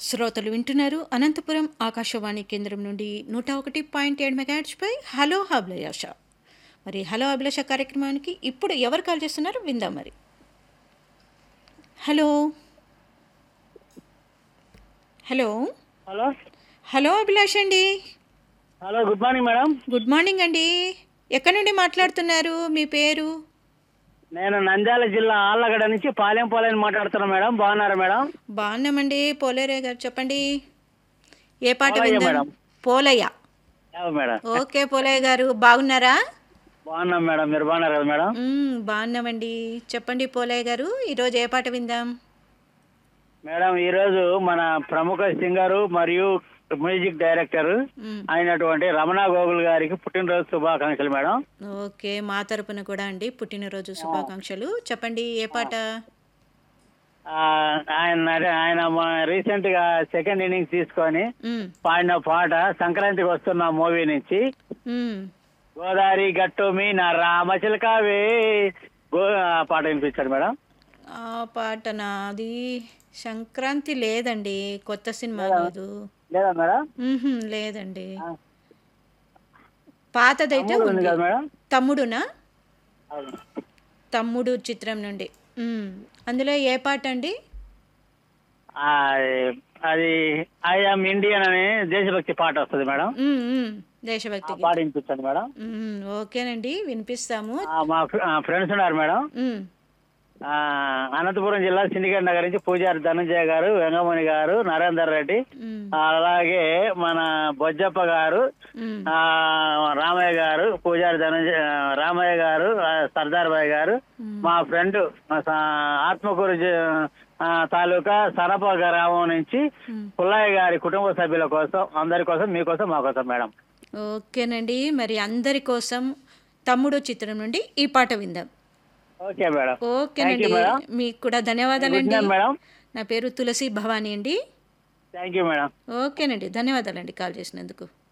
శ్రోతలు వింటున్నారు అనంతపురం ఆకాశవాణి కేంద్రం నుండి నూట ఒకటి పాయింట్ ఏడు మెగాహెర్ట్జ్పై హలో అభిలాష మరి హలో అభిలాష కార్యక్రమానికి ఇప్పుడు ఎవరు కాల్ చేస్తున్నారు విందాం మరి hello hello hello hello Abhilash అండి hello good morning madam good morning అండి ఎక్కడి నుండి మాట్లాడుతున్నారు మీ పేరు నేను నంద్యాల జిల్లా ఆళ్ళగడ్డ నుంచి పాలెం పాలెం మాట్లాడుతున్నా మేడం బాగున్నారా మేడం బాగున్నామండి పోలేరే గారు చెప్పండి ఏ పాట పోలయ్య విందాం మేడం. పోలయ్య యావ మేడం ఓకే పోలయ్య గారు బాగున్నారా బాగున్నాం మేడం మీరు బాగున్నారు కదా మేడం మ్మ్, బాగున్నామండి చెప్పండి పోలయ్య గారు ఈరోజు ఏ పాట విందాం మేడం ఈరోజు మన ప్రముఖ సింగరు మరియు మ్యూజిక్ డైరెక్టర్ మ్మ్, అయినటువంటి రమణ గోగుల్ గారికి పుట్టినరోజు శుభాకాంక్షలు మేడం ఓకే మా తరపున కూడా అండి పుట్టినరోజు శుభాకాంక్షలు చెప్పండి ఏ పాట ఆ, ఆయన ఆయన రీసెంట్ గా సెకండ్ ఇన్నింగ్స్ తీసుకొని మ్మ్, పాడిన పాట సంక్రాంతికి వస్తున్న మూవీ నుంచి మ్మ్. గోదావరి గట్టు మీ నా రామచిలకావే గో ఆ పాట వినిపించాడు మేడం ఆ పాట నాది సంక్రాంతి లేదండి కొత్త సినిమా లేదు లేదా మేడం మ్మ్హ్మ్, లేదండి ఆ. పాతదైతే తమ్ముడు ఉంది ఉంది కదా మేడం తమ్ముడునా అవును. తమ్ముడు చిత్రం నుండి మ్మ్. అందులో ఏ పాట అండి ఆ, అది ఐఎమ్ ఇండియన్ అనే దేశభక్తి పాట వస్తుంది మేడం మ్మ్, మ్మ్. ఆ దేశభక్తి గీతం. పాట వినిపించండి మేడం మ్మ్, ఓకేనండి వినిపిస్తాము ఆ, మా ఫ్రెండ్స్ ఉన్నారు మేడం మ్మ్, ఆ, అనంతపురం జిల్లా సిండికేట్ నగర్ నుంచి పూజారి ధనంజయ గారు వెంగమణి గారు నరేందర్ రెడ్డి మ్మ్, అలాగే మన బొజ్జప్ప గారు మ్మ్. ఆ, రామయ్య గారు పూజారి ధనంజయ రామయ్య గారు ఆ, సర్దార్ బాయ్ గారు మ్మ్. మా ఫ్రెండ్ మా సా- ఆత్మకూరు జి- ఆ, తాలూకా సరప గ్రామం నుంచి మ్మ్. పుల్లయ్య గారి కుటుంబ సభ్యుల కోసం అందరి కోసం మీకోసం మా కోసం మేడం ఓకేనండి మరి అందరి కోసం తమ్ముడు చిత్రం నుండి ఈ పాట విందాం ఓకే మేడం ఓకేనండి Thank you, madam. మీకు కూడా గుడ్ ధన్యవాదాలండి నైట్ మేడం నా పేరు తులసి భవానీ అండి థ్యాంక్ యూ మేడం ఓకేనండి ధన్యవాదాలండి కాల్ చేసినందుకు